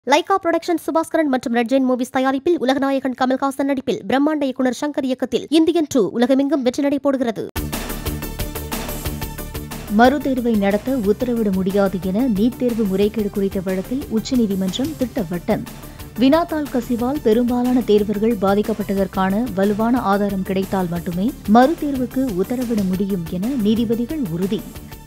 Lyca production Subaskaran மற்றும் ரெட்ஜெயின் movies தயாரிப்பில் உலகநாயகன் கமல்ஹாசன் நடிப்பில் பிரம்மாண்ட இயக்குனர் சங்கர் இயக்கத்தில் இந்தியன் டூ உலகமெங்கும் வெற்றி நடை போடுகிறது மறுதேர்வை நடத்த உத்தரவிட முடியாது என நீட் தேர்வு முறைகேடு குறித்த வழக்கில் உச்சநீதிமன்றம் திட்டவட்டம் வினாத்தாள் கசிவால் பெரும்பாலான தேர்வர்கள் பாதிக்கப்பட்டதற்கான வலுவான ஆதாரம் கிடைத்தால் மட்டுமே மறுதேர்வுக்கு உத்தரவிட முடியும் என நீதிபதிகள் உறுதி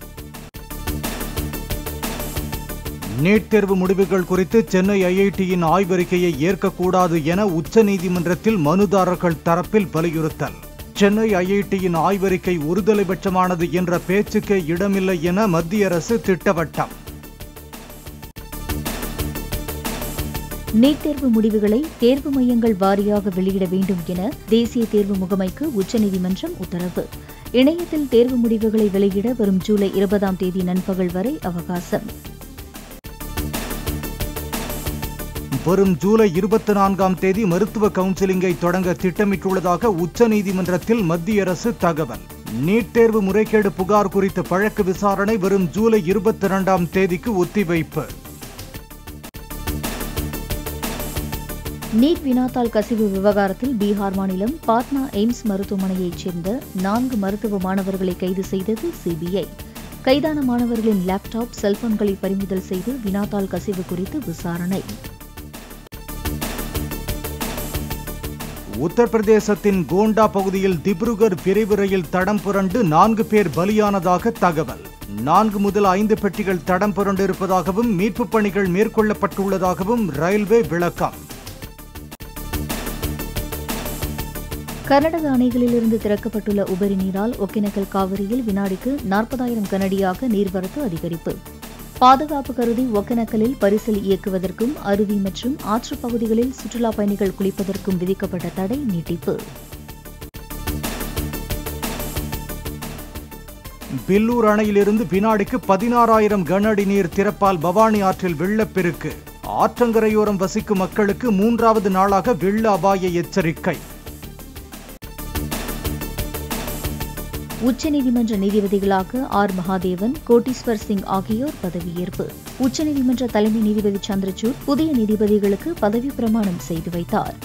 நீட் தேர்வு முடிவுகள் குறித்து சென்னை ஐஐடியின் ஆய்வறிக்கையை ஏற்கக்கூடாது என உச்சநீதிமன்றத்தில் மனுதாரர்கள் தரப்பில் வலியுறுத்தல் சென்னை ஐஐடியின் ஆய்வறிக்கை ஒருதலைபட்சமானது என்ற பேச்சுக்கே இடமில்லை என மத்திய அரசு திட்டவட்டம் நீட் தேர்வு முடிவுகளை தேர்வு மையங்கள் வாரியாக வெளியிட வேண்டும் என தேசிய தேர்வு முகமைக்கு உச்சநீதிமன்றம் உத்தரவு இணையத்தில் தேர்வு முடிவுகளை வெளியிட வரும் ஜூலை இருபதாம் தேதி நண்பகல் வரை அவகாசம் வரும் ஜூலை இருபத்தி நான்காம் தேதி மருத்துவ கவுன்சிலிங்கை தொடங்க திட்டமிட்டுள்ளதாக உச்சநீதிமன்றத்தில் மத்திய அரசு தகவல் நீட் தேர்வு முறைகேடு புகார் குறித்த வழக்கு விசாரணை வரும் ஜூலை இருபத்தி இரண்டாம் தேதிக்கு ஒத்திவைப்பு நீட் வினாத்தாள் கசிவு விவகாரத்தில் பீகார் மாநிலம் பாட்னா எய்ம்ஸ் மருத்துவமனையைச் சேர்ந்த நான்கு மருத்துவ மாணவர்களை கைது செய்தது சிபிஐ கைதான மாணவர்களின் லேப்டாப் செல்போன்களை பறிமுதல் செய்து வினாத்தாள் கசிவு குறித்து விசாரணை உத்தரப்பிரதேசத்தின் கோண்டா பகுதியில் திப்ருகர் விரைவு ரயில் தடம் புரண்டு நான்கு பேர் பலியானதாக தகவல் நான்கு முதல் ஐந்து பெட்டிகள் தடம் புரண்டு இருப்பதாகவும் மீட்புப் பணிகள் மேற்கொள்ளப்பட்டுள்ளதாகவும் ரயில்வே விளக்கம் கர்நாடக அணைகளிலிருந்து திறக்கப்பட்டுள்ள உபரி நீரால் ஒகேனக்கல் காவிரியில் வினாடிக்கு நாற்பதாயிரம் கனடியாக நீர்வரத்து அதிகரிப்பு பாதுகாப்பு கருதி ஒகேனக்கலில் பரிசல் இயக்குவதற்கும் அருவி மற்றும் ஆற்றுப் பகுதிகளில் சுற்றுலாப் பயணிகள் குளிப்பதற்கும் விதிக்கப்பட்ட தடை நீட்டிப்பு பில்லூர் அணையிலிருந்து வினாடிக்கு பதினாறாயிரம் கன அடி நீர் திறப்பால் பவானி ஆற்றில் வெள்ளப்பெருக்கு ஆற்றங்கரையோரம் வசிக்கும் மக்களுக்கு மூன்றாவது நாளாக வெள்ள அபாய எச்சரிக்கை உச்சநீதிமன்ற நீதிபதிகளாக ஆர் மகாதேவன் கோட்டீஸ்வர் சிங் ஆகியோர் பதவியேற்பு உச்சநீதிமன்ற தலைமை நீதிபதி சந்திரசூட் புதிய நீதிபதிகளுக்கு பதவி பிரமாணம் செய்து வைத்தார்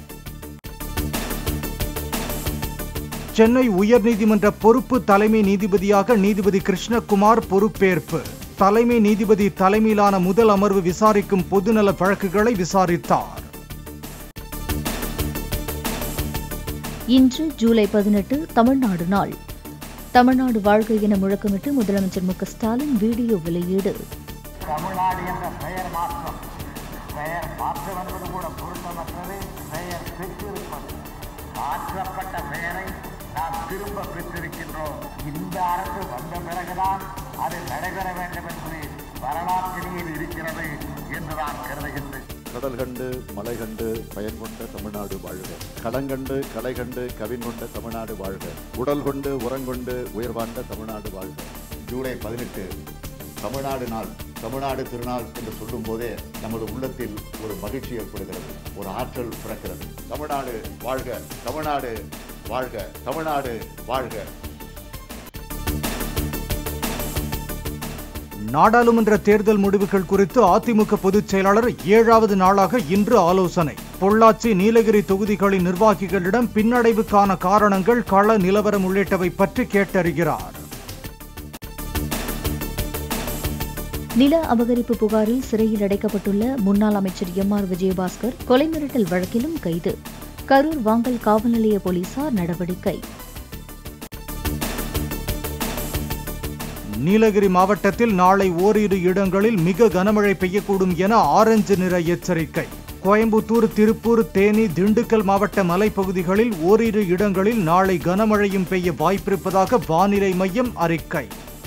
சென்னை உயர்நீதிமன்ற பொறுப்பு தலைமை நீதிபதியாக நீதிபதி கிருஷ்ணகுமார் பொறுப்பேற்பு தலைமை நீதிபதி தலைமையிலான முதல் அமர்வு விசாரிக்கும் பொதுநல வழக்குகளை விசாரித்தார் இன்று ஜூலை பதினெட்டு தமிழ்நாடு நாள் தமிழ்நாடு வாழ்க என முழக்கமிட்டு முதலமைச்சர் மு க ஸ்டாலின் வீடியோ வெளியீடு தமிழ்நாடு என்ற பெயர் மாற்றம் பெயர் மாற்றம் என்பது கூட பொருத்தமற்றது பெயர் பெற்றிருப்பது மாற்றப்பட்ட பெயரை நாம் திரும்ப பெற்றிருக்கின்றோம் இந்த அரசு வந்த பிறகுதான் அது நடைபெற வேண்டும் என்று வரலாற்றினில் இருக்கிறது என்று நான் கருதுகின்றேன் கடல் கண்டு மலை கண்டு பயன் கொண்ட தமிழ்நாடு வாழ்க களங்கண்டு கலை கண்டு கவின் கொண்ட தமிழ்நாடு வாழ்க உடல் கொண்டு உரங்கொண்டு உயர்வாண்ட தமிழ்நாடு வாழ்க ஜூலை பதினெட்டு தமிழ்நாடு நாள் தமிழ்நாடு திருநாள் என்று சொல்லும் போதே நமது உள்ளத்தில் ஒரு மகிழ்ச்சி ஏற்படுகிறது ஒரு ஆற்றல் பிறக்கிறது தமிழ்நாடு வாழ்க தமிழ்நாடு வாழ்க தமிழ்நாடு வாழ்க நாடாளுமன்ற தேர்தல் முடிவுகள் குறித்து அதிமுக பொதுச் செயலாளர் ஏழாவது நாளாக இன்று ஆலோசனை பொள்ளாச்சி நீலகிரி தொகுதிகளின் நிர்வாகிகளிடம் பின்னடைவுக்கான காரணங்கள் கள நிலவரம் உள்ளிட்டவை பற்றி கேட்டறிகிறார் நில அபகரிப்பு புகாரில் சிறையில் அடைக்கப்பட்டுள்ள முன்னாள் அமைச்சர் எம் ஆர் விஜயபாஸ்கர் கொலை மிரட்டல் வழக்கிலும் கைது கரூர் வாங்கல் காவல் நிலைய போலீசார் நடவடிக்கை நீலகிரி மாவட்டத்தில் நாளை ஓரிரு இடங்களில் மிக கனமழை பெய்யக்கூடும் என ஆரஞ்சு நிற எச்சரிக்கை கோயம்புத்தூர் திருப்பூர் தேனி திண்டுக்கல் மாவட்ட மலைப்பகுதிகளில் ஓரிரு இடங்களில் நாளை கனமழையும் பெய்ய வாய்ப்பிருப்பதாக வானிலை மையம் அறிக்கை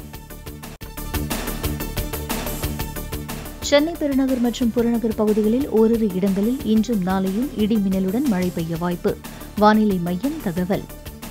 சென்னை பெருநகர் மற்றும் புறநகர் பகுதிகளில் ஓரிரு இடங்களில் இன்றும் நாளையும் இடி மின்னலுடன் மழை பெய்ய வாய்ப்பு வானிலை மையம் தகவல்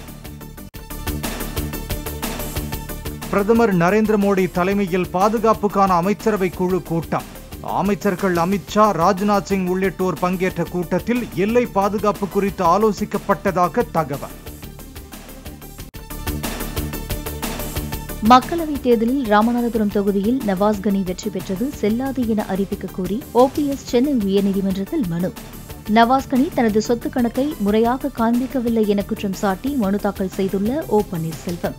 பிரதமர் நரேந்திர மோடி தலைமையில் பாதுகாப்புக்கான அமைச்சரவை குழு கூட்டம் அமைச்சர்கள் அமித்ஷா ராஜ்நாத் சிங் உள்ளிட்டோர் பங்கேற்ற கூட்டத்தில் எல்லை பாதுகாப்பு குறித்து ஆலோசிக்கப்பட்டதாக தகவல் மக்களவைத் தேர்தலில் ராமநாதபுரம் தொகுதியில் நவாஸ் கனி வெற்றி பெற்றது செல்லாது என அறிவிக்க கோரி ஓபிஎஸ் சென்னை உயர்நீதிமன்றத்தில் மனு நவாஸ் கனி தனது சொத்து கணக்கை முறையாக காண்பிக்கவில்லை என குற்றம் சாட்டி மனு தாக்கல் செய்துள்ள ஓ பன்னீர்செல்வம்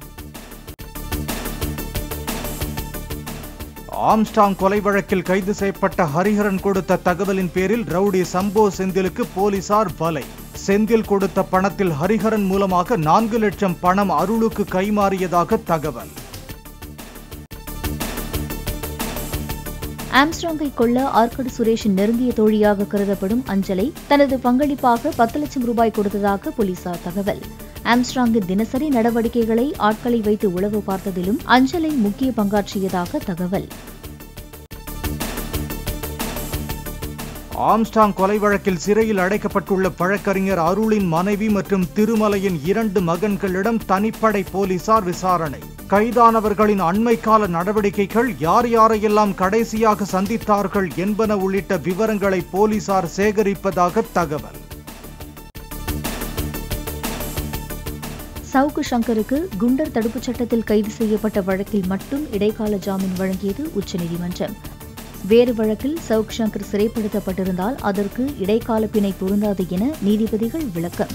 ஆம்ஸ்டாங் கொலை வழக்கில் கைது செய்யப்பட்ட ஹரிஹரன் கொடுத்த தகவலின் பேரில் ரவுடி சம்போ செந்திலுக்கு போலீசார் வலை செந்தில் கொடுத்த பணத்தில் ஹரிஹரன் மூலமாக நான்கு லட்சம் பணம் அருளுக்கு கைமாறியதாக தகவல் ஆம்ஸ்ட்ராங்கை கொல்ல ஆர்கடு சுரேஷின் நெருங்கிய தோழியாக கருதப்படும் அஞ்சலை தனது பங்களிப்பாக பத்து லட்சம் ரூபாய் கொடுத்ததாக போலீசார் தகவல் ஆம்ஸ்ட்ராங்கின் தினசரி நடவடிக்கைகளை ஆட்களை வைத்து உளவு பார்த்ததிலும் அஞ்சலை முக்கிய பங்காற்றியதாக தகவல் ஆம்ஸ்டாங் கொலை வழக்கில் சிறையில் அடைக்கப்பட்டுள்ள வழக்கறிஞர் அருளின் மனைவி மற்றும் திருமலையின் இரண்டு மகன்களிடம் தனிப்படை போலீசார் விசாரணை கைதானவர்களின் அண்மைக்கால நடவடிக்கைகள் யார் யாரையெல்லாம் கடைசியாக சந்தித்தார்கள் என்பன உள்ளிட்ட விவரங்களை போலீசார் சேகரிப்பதாக தகவல் சவுக்கு சங்கருக்கு குண்டர் தடுப்புச் சட்டத்தில் கைது செய்யப்பட்ட வழக்கில் மட்டும் இடைக்கால ஜாமீன் வழங்கியது உச்சநீதிமன்றம் வேறு வழக்கில் சவுக் சங்கர் சிறைப்படுத்தப்பட்டிருந்தால் அதற்கு இடைக்கால பிணை பொருந்தாது என நீதிபதிகள் விளக்கம்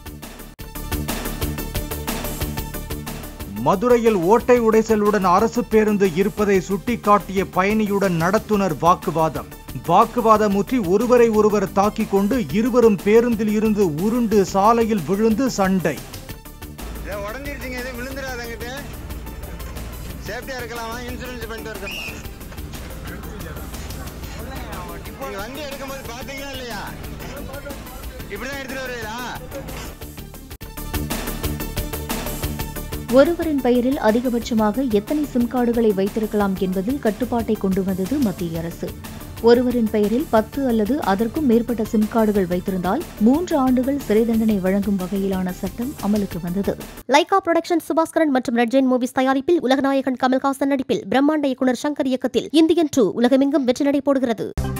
மதுரையில் ஓட்டை உடைசலுடன் அரசு பேருந்து இருப்பதை சுட்டிக்காட்டிய பயணியுடன் நடத்துனர் வாக்குவாதம் வாக்குவாதமுற்றி ஒருவரை ஒருவர் தாக்கிக் கொண்டு இருவரும் பேருந்தில் இருந்து உருண்டு சாலையில் விழுந்து சண்டை உடஞ்சிருச்சுங்க எதுவும் விழுந்துடாதங்கிட்ட சேஃப்டியா இருக்கலாமா இன்சூரன்ஸ் பண்ணிட்டு இருக்கணுமா நீங்க வண்டி எடுக்கும்போது பாத்தீங்களா இல்லையா இப்படிதான் எடுத்துட்டு வருவீங்களா ஒருவரின் பெயரில் அதிகபட்சமாக எத்தனை சிம் கார்டுகளை வைத்திருக்கலாம் என்பதில் கட்டுப்பாட்டை கொண்டு வந்தது மத்திய அரசு ஒருவரின் பெயரில் பத்து அல்லது அதற்கும் மேற்பட்ட சிம் கார்டுகள் வைத்திருந்தால் மூன்று ஆண்டுகள் சிறை தண்டனை வழங்கும் வகையிலான சட்டம் அமலுக்கு வந்தது லைகா புரொடக்ஷன் சுபாஸ்கரன் மற்றும் ரெட் ஜெயின் மூவிஸ் தயாரிப்பில் உலகநாயகன் கமல்ஹாசன் நடிப்பில் பிரம்மாண்ட இயக்குனர் சங்கர் இயக்கத்தில் இந்தியன் டூ உலகமெங்கும் வெற்றி நடை போடுகிறது